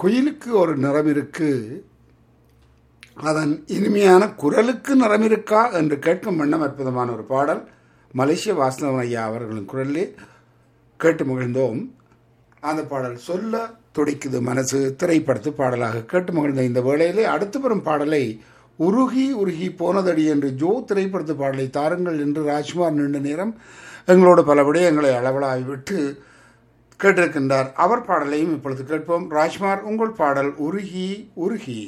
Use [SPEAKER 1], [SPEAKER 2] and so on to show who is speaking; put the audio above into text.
[SPEAKER 1] குயிலுக்கு ஒரு நிறம் இருக்கு அதன் இனிமையான குரலுக்கு நிறம் இருக்கா என்று கேட்கும் வண்ணம் அற்புதமான ஒரு பாடல் மலேசிய வாசனவன் ஐயா அவர்களின் குரலிலே கேட்டு மகிழ்ந்தோம் அந்த பாடல் சொல்ல துடிக்குது மனசு திரைப்படத்து பாடலாக கேட்டு மகிழ்ந்த இந்த வேளையிலே அடுத்து வரும் பாடலை உருகி உருகி போனதடி என்று ஜோ திரைப்படத்து பாடலை தாருங்கள் என்று ராஜ்குமார் நீண்ட நேரம் எங்களோடு பல விடயங்களை அளவலாய் விட்டு கேட்டிருக்கின்றார் அவர் பாடலையும் இப்பொழுது கேட்போம் ராஜ்குமார் உங்கள் பாடல் உருகி உருகி